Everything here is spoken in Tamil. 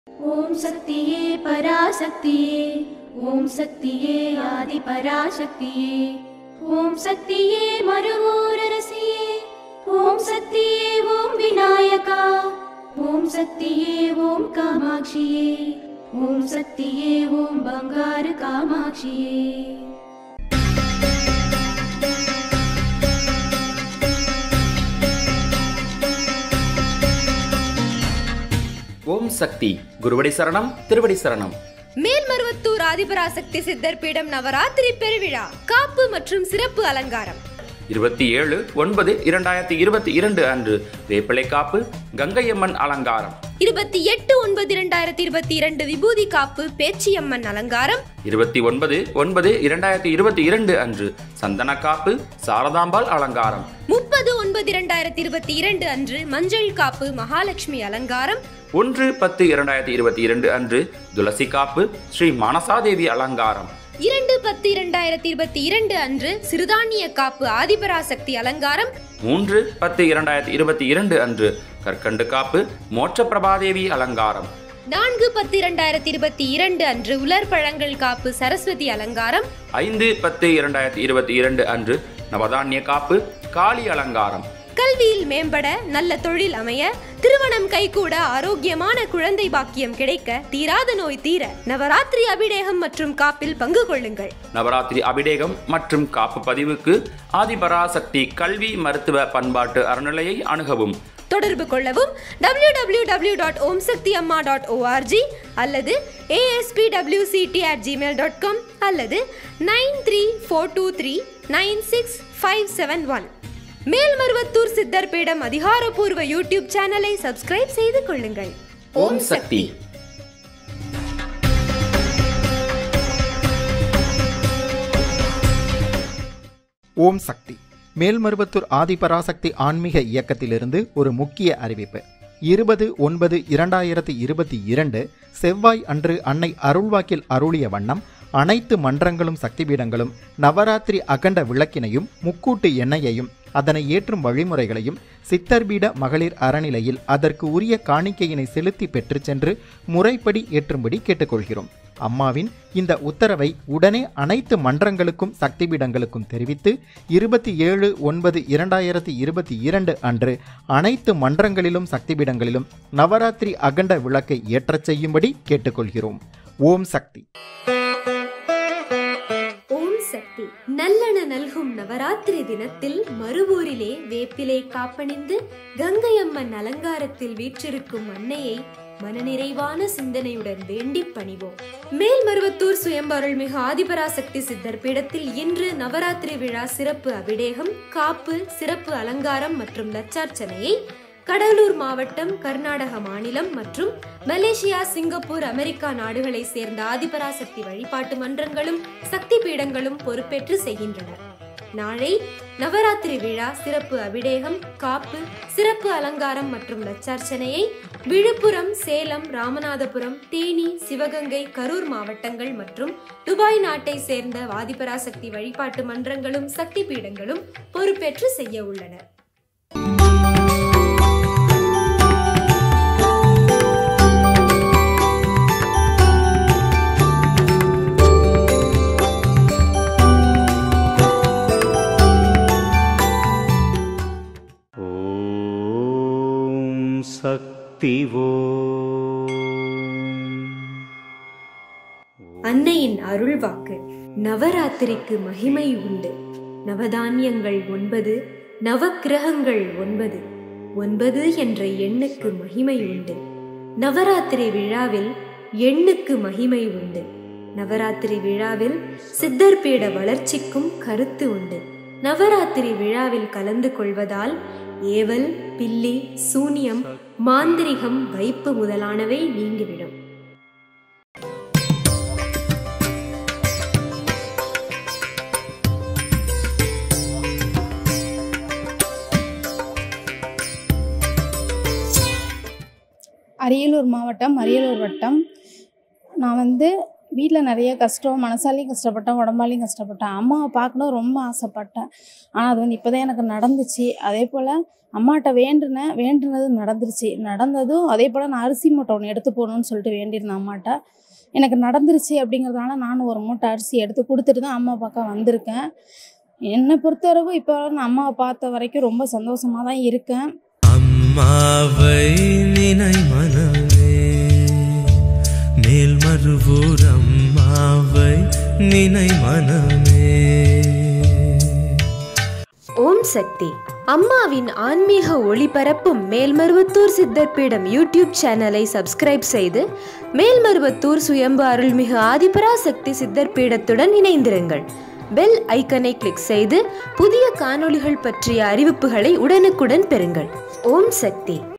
ஓம் சக்தியே பராசக்தியே ஓம் சக்தியே ஆதி பராசக்தியே ஓம் சக்தியே மறுவூரரசியே ஓம் சக்தியே ஓம் விநாயகா ஓம் சக்தியே ஓம் காமாட்சியே ஓம் சக்தியே ஓம் பங்கார காமாட்சியே ஓம் சக்தி குருவடி சரணம் திருவடி சரணம் மேல்மருவத்தூர் ஆதிபராசக்தி சித்தர் பீடம் நவராத்திரி பெருவிழா காப்பு மற்றும் சிறப்பு அலங்காரம் இருபத்தி ஏழு ஒன்பது இரண்டாயிரத்தி இருபத்தி இரண்டு அன்று வேப்பிலை காப்பு கங்கையம்மன் அலங்காரம் இருபத்தி எட்டு ஒன்பது இரண்டாயிரத்தி இருபத்தி இரண்டு விபூதி காப்பு பேச்சியம்மன் அலங்காரம் இருபத்தி ஒன்பது ஒன்பது இரண்டாயிரத்தி இருபத்தி இரண்டு அன்று சந்தன காப்பு சாரதாம்பாள் அலங்காரம் முப்பது ஒன்பது இரண்டாயிரத்தி இருபத்தி இரண்டு அன்று மஞ்சள் காப்பு மகாலட்சுமி அலங்காரம் ஒன்று பத்து இரண்டாயிரத்தி இருபத்தி இரண்டு அன்று துளசி காப்பு ஸ்ரீ மானசாதேவி அலங்காரம் இரண்டு பத்து இரண்டாயிரத்தி இருபத்தி இரண்டு அன்று சிறுதானிய காப்பு ஆதிபராசக்தி அலங்காரம் மூன்று பத்து இரண்டாயிரத்தி இருபத்தி இரண்டு அன்று கற்கண்டு காப்பு மோட்ச பிரபாதேவி அலங்காரம் நான்கு பத்து இரண்டாயிரத்தி இருபத்தி இரண்டு அன்று உலர் பழங்கள் காப்பு சரஸ்வதி அலங்காரம் ஐந்து பத்து இரண்டாயிரத்தி இருபத்தி இரண்டு அன்று நவதானிய காப்பு காளி அலங்காரம் கல்வியில் மேம்பட நல்ல தொழில் அமைய திருமணம் கைகூட ஆரோக்கியமான குழந்தை பாக்கியம் கிடைக்க தீராத நோய் தீர நவராத்திரி அபிடேகம் மற்றும் காப்பில் பங்கு கொள்ளுங்கள் நவராத்திரி அபிடேகம் மற்றும் காப்பு பதிவுக்கு ஆதிபராசக்தி கல்வி மருத்துவ பண்பாட்டு அறநிலையை அணுகவும் தொடர்பு கொள்ளவும் W W W dot Om Sakthi Amma dot ORG அல்லது ASP WCD at Gmail dot com அல்லது nine three four two three nine six five seven one Melmaruvathur Siddhar Peedam அதிகாரப்பூர்வ யூடியூப் சேனலை சப்ஸ்கிரைப் செய்து கொள்ளுங்கள் ஓம் சக்தி ஓம் சக்தி மேல்மருவத்தூர் ஆதிபராசக்தி ஆன்மீக இயக்கத்திலிருந்து ஒரு முக்கிய அறிவிப்பு இருபது ஒன்பது இரண்டாயிரத்தி இருபத்தி இரண்டு செவ்வாய் அன்று அன்னை அருள்வாக்கில் அருளிய வண்ணம் அனைத்து மன்றங்களும் சக்திபீடங்களும் நவராத்திரி அகண்ட விளக்கினையும் முக்கூட்டு எண்ணெயையும் அதனை ஏற்றும் வழிமுறைகளையும் சித்தர்பீட மகளிர் அறநிலையில் அதற்கு உரிய காணிக்கையினை செலுத்தி பெற்றுச் சென்று முறைப்படி ஏற்றும்படி கேட்டுக்கொள்கிறோம் அம்மாவின் இந்த உத்தரவை உடனே அனைத்து மன்றங்களுக்கும் சக்திபீடங்களுக்கும் தெரிவித்து இருபத்தி ஏழு ஒன்பது இரண்டாயிரத்தி இருபத்தி இரண்டு அன்று அனைத்து மன்றங்களிலும் சக்திபீடங்களிலும் நவராத்திரி அகண்ட விளக்கை ஏற்றச் செய்யும்படி கேட்டுக்கொள்கிறோம் ஓம் சக்தி ஓம் சக்தி நல்லன நல்கும் நவராத்திரி தினத்தில் மறுவூரிலே வேப்பிலை காப்பணிந்து கங்கையம்மன் அலங்காரத்தில் வீற்றிருக்கும் அன்னையை மனநிறைவான சிந்தனையுடன் வேண்டி பணிவோம் மேல்மருவத்தூர் சுயம்பருள்மிகு ஆதிபராசக்தி சித்தர் பீடத்தில் இன்று நவராத்திரி விழா சிறப்பு அபிடேகம் காப்பு சிறப்பு அலங்காரம் மற்றும் லட்சார்ச்சனையை கடலூர் மாவட்டம் கர்நாடக மாநிலம் மற்றும் மலேசியா சிங்கப்பூர் அமெரிக்கா நாடுகளை சேர்ந்த ஆதிபராசக்தி வழிபாட்டு மன்றங்களும் சக்தி பீடங்களும் பொறுப்பேற்று செய்கின்றனர் நாளை நவராத்திரி விழா சிறப்பு அபிடேகம் காப்பு சிறப்பு அலங்காரம் மற்றும் லட்சார்ச்சனையை விழுப்புரம் சேலம் ராமநாதபுரம் தேனி சிவகங்கை கரூர் மாவட்டங்கள் மற்றும் துபாய் நாட்டை சேர்ந்த ஆதிபராசக்தி வழிபாட்டு மன்றங்களும் சக்தி பீடங்களும் பொறுப்பேற்று செய்ய உள்ளனர் ॐ शक्तिवो அன்னையின் அருள்வாக்கு நவராத்திரிக்கு மகிமை உண்டு நவதானியங்கள் ஒன்பது நவக்கிரகங்கள் ஒன்பது ஒன்பது என்ற எண்ணுக்கு மகிமை உண்டு நவராத்திரி விழாவில் எண்ணுக்கு மகிமை உண்டு நவராத்திரி விழாவில் சித்தர் பீட வளர்ச்சிக்கும் கருத்து உண்டு நவராத்திரி விழாவில் கலந்து கொள்வதால் ஏவல் பில்லி சூனியம் மாந்திரிகம் வைப்பு முதலானவை நீங்கிவிடும் அரியலூர் மாவட்டம் அரியலூர் வட்டம் நான் வந்து வீட்டில் நிறைய கஷ்டம் மனசாலையும் கஷ்டப்பட்டேன் உடம்பாலையும் கஷ்டப்பட்டேன் அம்மாவை பார்க்கணும் ரொம்ப ஆசைப்பட்டேன் ஆனால் அது வந்து இப்போ தான் எனக்கு நடந்துச்சு அதே போல் அம்மாட்ட வேண்டுனேன் வேண்டுனது நடந்துருச்சு நடந்ததும் அதே போல் நான் அரிசி மூட்டை ஒன்று எடுத்து போகணுன்னு சொல்லிட்டு வேண்டியிருந்தேன் அம்மாட்ட எனக்கு நடந்துருச்சு அப்படிங்கிறதுனால நானும் ஒரு மூட்டை அரிசி எடுத்து கொடுத்துட்டு தான் அம்மா பார்க்க வந்திருக்கேன் என்னை பொறுத்தளவு இப்போ நான் அம்மாவை பார்த்த வரைக்கும் ரொம்ப சந்தோஷமாக தான் இருக்கேன் அம்மாவை நினை மனமே மேல் மறுவூர் அம்மாவை நினை மனமே ஓம் சக்தி அம்மாவின் ஆன்மீக ஒளிபரப்பும் மேல்மருவத்தூர் சித்தர்பீடம் யூடியூப் சேனலை சப்ஸ்கிரைப் செய்து மேல்மருவத்தூர் சுயம்பு அருள்மிகு ஆதிபராசக்தி சித்தர்பீடத்துடன் இணைந்திருங்கள் பெல் ஐக்கனை கிளிக் செய்து புதிய காணொளிகள் பற்றிய அறிவிப்புகளை உடனுக்குடன் பெறுங்கள் ஓம் சக்தி